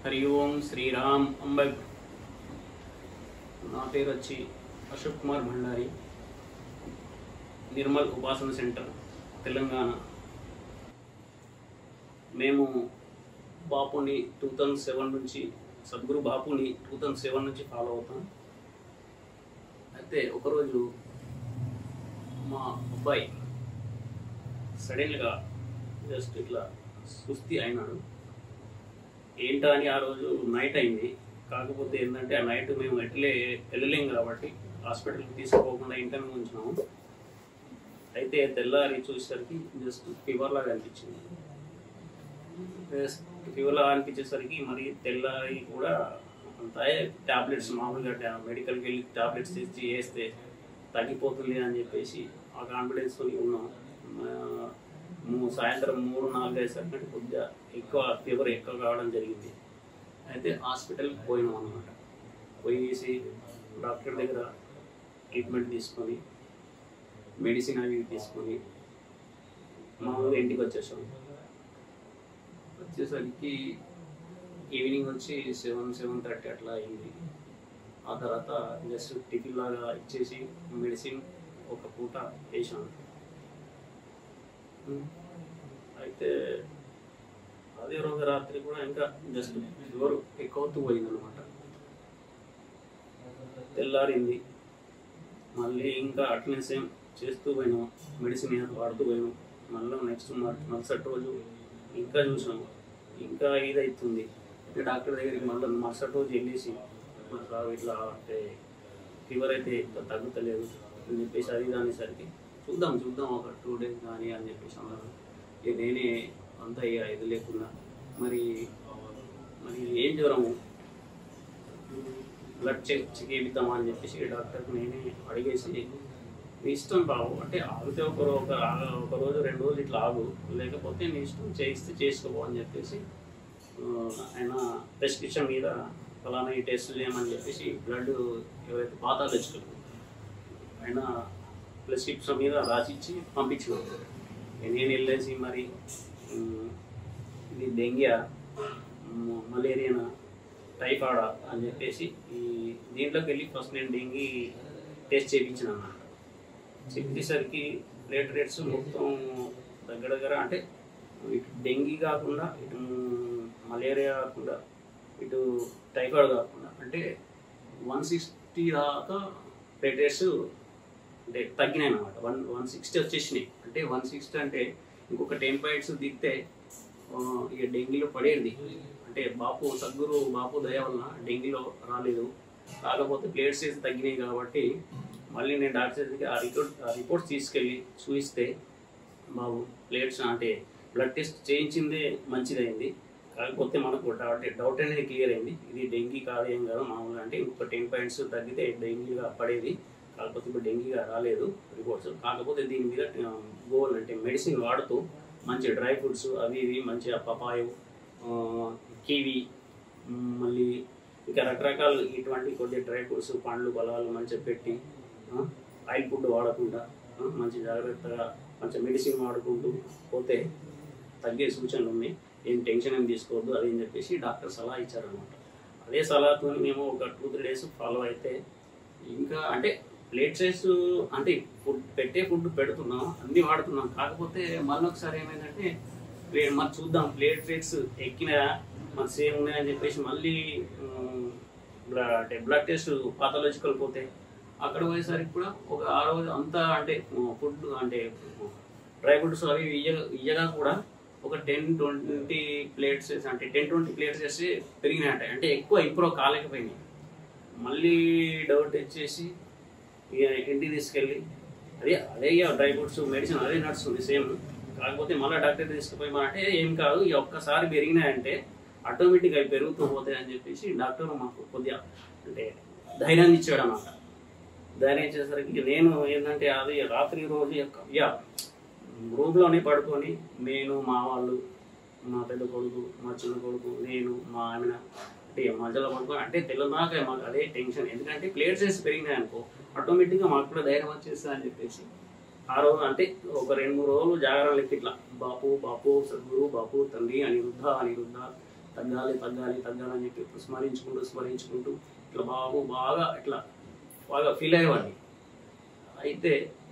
హరి ఓం శ్రీరామ్ అంబక్ నా పేరు వచ్చి అశోక్ కుమార్ భండారి నిర్మల్ ఉపాసన సెంటర్ తెలంగాణ మేము బాపుని టూ థౌజండ్ సెవెన్ నుంచి సద్గురు బాపుని టూ థౌజండ్ సెవెన్ నుంచి ఫాలో అవుతాం అయితే ఒకరోజు మా అబ్బాయి సడన్గా జస్ట్ ఇట్లా సుస్థి అయినాడు ఏంటా అని ఆ రోజు నైట్ అయింది కాకపోతే ఏంటంటే ఆ నైట్ మేము ఎట్లే వెళ్ళలేం కాబట్టి హాస్పిటల్కి తీసుకోకుండా ఇంటర్ని ఉంచినాము అయితే తెల్లారి చూసేసరికి జస్ట్ ఫీవర్ లాగా అనిపించింది ఫీవర్ లాగా అనిపించేసరికి మరి తెల్లారి కూడా అంతా టాబ్లెట్స్ మామూలుగా మెడికల్కి వెళ్ళి టాబ్లెట్స్ తెచ్చి వేస్తే తగ్గిపోతుంది అని చెప్పేసి ఆ కాన్ఫిడెన్స్తో ఉన్నాం ఆ, మూ- సాయంత్రం మూడు నాలుగు అయ్యేసరికి కొద్దిగా ఎక్కువ ఫీవర్ ఎక్కువ కావడం జరిగింది అయితే హాస్పిటల్కి పోయినాం అనమాట పోయేసి డాక్టర్ దగ్గర ట్రీట్మెంట్ తీసుకొని మెడిసిన్ అవి ఇవి తీసుకొని మామూలుగా ఇంటికి వచ్చేసాం వచ్చేసరికి ఈవినింగ్ వచ్చి సెవెన్ సెవెన్ థర్టీ అట్లా అయింది ఆ తర్వాత జస్ట్ టిఫిన్ లాగా ఇచ్చేసి మెడిసిన్ ఒక పూట వేసాను ఉమ్. అయితే అదే రోజు రాత్రి కూడా ఇంకా జస్ట్ ఫీవర్ ఎక్కువ అవుతూ పోయింది అనమాట తెల్లారింది మళ్ళీ ఇంకా అట్లనే సేమ్ చేస్తూ పోయినాం మెడిసిన్ ఏదో వాడుతూ పోయినాం మళ్ళీ నెక్స్ట్ మరుసటి రోజు ఇంకా చూసినాము ఇంకా ఇదవుతుంది అయితే డాక్టర్ దగ్గరికి మళ్ళీ మరుసటి రోజు వెళ్ళేసి "మరి సార్ ఇట్లా అంటే ఫీవర్ అయితే ఇంకా తగ్గుతలేదు అని చెప్పేసి అది ఇది అనేసరికి చూద్దాం చూద్దాం ఒక టూ డేస్ కానీ అని చెప్పేసి అన్నారు ఇక నేనే అంతా ఇక ఇది లేకుండా మరి మరి ఏం జ్వరము బ్లడ్ చెక్ చేపిద్దామా అని చెప్పేసి డాక్టర్కి నేనే అడిగేసి నీ ఇష్టం బాబు అంటే ఆగితే ఒక రో- ఒక ఆ- ఒక రోజు రెండు రోజులు ఇట్లా ఆగు లేకపోతే నీ ఇష్టం చేయిస్తే చేసుకోబో అని చెప్పేసి ఆ, ఆయన ప్రెస్క్రిప్షన్ మీద ఫలానా ఈ టెస్ట్ చేయమని చెప్పేసి బ్లడ్ ఎవరైతే పాతాలజికల్ ఆయన ప్రెస్క్రిప్షన్ మీద రాసిచ్చి పంపించిన నేను వెళ్ళేసి మరి ఉమ్, ఇది డెంగ్యా మ్, మలేరియానా టైఫాయిడా అని చెప్పేసి ఈ దీంట్లోకి వెళ్ళి ఫస్ట్ నేను డెంగీ టెస్ట్ చేయించిన అన్నమాట చెప్పేసరికి ప్లేట్లెట్స్ మొత్తం దగ్గర దగ్గర అంటే ఇటు డెంగీ కాకుండా ఇటు మలేరియా కాకుండా ఇటు టైఫాయిడ్ కాకుండా అంటే వన్ సిక్స్టీ దాకా ప్లేట్లెట్స్ అంటే తగ్గినాయి అనమాట వన్ వన్ సిక్స్టీ వచ్చేసినాయి అంటే వన్ సిక్స్టీ అంటే ఇంకొక టెన్ పాయింట్స్ దిగితే ఆ, ఇక డెంగీలో పడేది అంటే బాపు సద్గురు బాపు దయ వలన డెంగీలో రాలేదు కాకపోతే ప్లేట్స్ వేసి తగ్గినాయి కాబట్టి మళ్ళీ నేను డాక్టర్ దగ్గరికి ఆ రిపోర్ట్ ఆ రిపోర్ట్స్ తీసుకెళ్ళి చూపిస్తే బాబు ప్లేట్స్ అంటే బ్లడ్ టెస్ట్ చేయించిందే మంచిదైంది కాకపోతే మనకు డౌట్ డౌట్ అనేది క్లియర్ అయింది ఇది డెంగీ కాదు ఏం కాదు మామూలుగా అంటే ఇంకొక టెన్ పాయింట్స్ తగ్గితే డెంగీగా పడేది కాకపోతే ఇప్పుడు డెంగీగా రాలేదు రిపోర్ట్స్ కాకపోతే దీని మీద గోల్ అంటే మెడిసిన్ వాడుతూ మంచి డ్రై ఫ్రూట్స్ అవి ఇవి మంచిగా పపాయ కివి మళ్ళీ ఇంకా రకరకాల ఇటువంటి కొద్ది డ్రై ఫ్రూట్స్ పండ్లు బలాలు మంచిగా పెట్టి ఆ, ఆయిల్ ఫుడ్ వాడకుండా ఆ, మంచి జాగ్రత్తగా మంచి మెడిసిన్ వాడుకుంటూ పోతే తగ్గే సూచనలు ఉన్నాయి ఏం టెన్షన్ ఏం తీసుకోవద్దు అది అని చెప్పేసి డాక్టర్ సలహా ఇచ్చారనమాట అదే సలహాతో మేము ఒక టూ త్రీ డేస్ ఫాలో అయితే ఇంకా అంటే ప్లేట్ సైజ్ అంటే ఫుడ్ పెట్టే ఫుడ్ పెడుతున్నాం అన్ని వాడుతున్నాం కాకపోతే మళ్ళీ ఒకసారి ఏమైందంటే ప్లే- మరి చూద్దాం ప్లేట్ రేట్స్ ఎక్కిన మరి సేమ్ ఉన్నాయని చెప్పేసి మళ్ళీ ఉమ్, బ్ల- అంటే బ్లడ్ టెస్ట్ పాథాలజికల్ పోతే అక్కడ పోయేసరికి కూడా ఒక ఆ రోజు అంతా అంటే ఫుడ్ అంటే డ్రై ఫ్రూట్స్ అవి ఇవి ఇయ్య- ఇయ్యగా కూడా ఒక టెన్ ట్వంటీ ప్లేట్స్ అంటే టెన్ ట్వంటీ ప్లేట్స్ వేసి పెరిగినాయట అంటే ఎక్కువ ఇంప్రూవ్ కాలేకపోయినాయి మళ్ళీ డౌట్ వచ్చేసి ఇక ఇంటికి తీసుకెళ్ళి అదే అదే ఇక డ్రై ఫ్రూట్స్ మెడిసిన్ అదే నడుస్తుంది సేమ్ కాకపోతే మళ్ళీ డాక్టర్ తీసుకుపోయి మన అంటే ఏం కాదు ఇక ఒక్కసారి పెరిగినాయంటే ఆటోమేటిక్గా అవి పెరుగుతూ పోతాయి అని చెప్పేసి డాక్టర్ మాకు కొద్దిగా అంటే ధైర్యాన్ని ఇచ్చాడు అన్నమాట ధైర్యం ఇచ్చేసరికి నేను ఏంటంటే అది రాత్రి రోజు యొక్క యా రూమ్లోనే పడుకొని నేను మా వాళ్ళు మా పెద్ద కొడుకు మా చిన్న కొడుకు నేను మా ఆమెన అంటే మధ్యలో పడుకొని అంటే తెల్లదాకా మాకు అదే టెన్షన్ ఎందుకంటే ప్లేట్స్ వేసి పెరిగినాయి అనుకో ఆటోమేటిక్గా మాకు కూడా ధైర్యం వచ్చేస్తా అని చెప్పేసి ఆ రోజు అంటే ఒక రెండు మూడు రోజులు జాగరణ లెక్క ఇట్లా బాపు బాపు సద్గురు బాపు తండ్రి అనిరుద్ధ అనిరుద్ధ తగ్గాలి తగ్గాలి తగ్గాలని చెప్పి ఇప్పుడు స్మరించుకుంటూ స్మరించుకుంటూ ఇట్లా బాగు బాగా ఇట్లా బాగా ఫీల్ అయ్యేవాడిని అయితే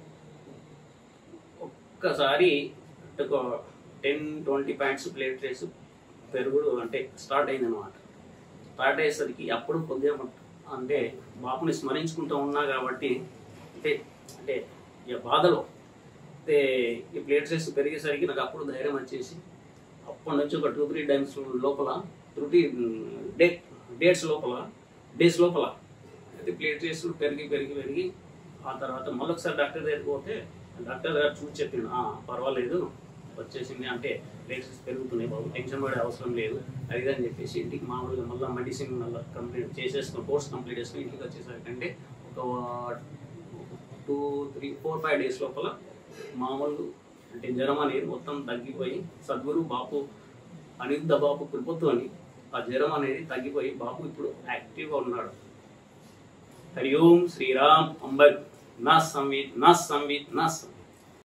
ఒక్కసారి ఒక ten twenty points plate race పెరుగుడు అంటే స్టార్ట్ అయింది అనమాట స్టార్ట్ అయ్యేసరికి అప్పుడు కొద్దిగా అంటే బాపుని స్మరించుకుంటూ ఉన్నా కాబట్టి అంటే అంటే ఇక బాధలో అయితే ఈ ప్లేట్ సైజ్ పెరిగేసరికి నాకు అప్పుడు ధైర్యం వచ్చేసి అప్పటి నుంచి ఒక టూ త్రీ టైమ్స్ లోపల త్రుటి డే డేట్స్ లోపల డేస్ లోపల అయితే ప్లేట్ సైజ్ పెరిగి పెరిగి పెరిగి ఆ తర్వాత మళ్ళొకసారి డాక్టర్ దగ్గరికి పోతే డాక్టర్ గారు చూసి చెప్పిండు "ఆ, పర్వాలేదు వచ్చేసింది అంటే ప్లేట్స్ పెరుగుతున్నాయి బాబు టెన్షన్ పడే అవసరం లేదు అది ఇది అని చెప్పేసి ఇంటికి మామూలుగా మళ్ళీ మెడిసిన్ మళ్ళీ కంప్లీట్ చేసేసుకుని కోర్స్ కంప్లీట్ చేసుకుని ఇంటికి వచ్చేసరికి అంటే ఒక two three four five days లోపల మామూలు అంటే జ్వరం అనేది మొత్తం తగ్గిపోయి సద్గురు బాపు అనిరుద్ధ బాపు కృపతో అని ఆ జ్వరం అనేది తగ్గిపోయి బాపు ఇప్పుడు యాక్టివ్గా ఉన్నాడు హరి ఓం శ్రీరామ్ అంబర్ నా సంవిత్ నా సంవిత్ నా సంవిత్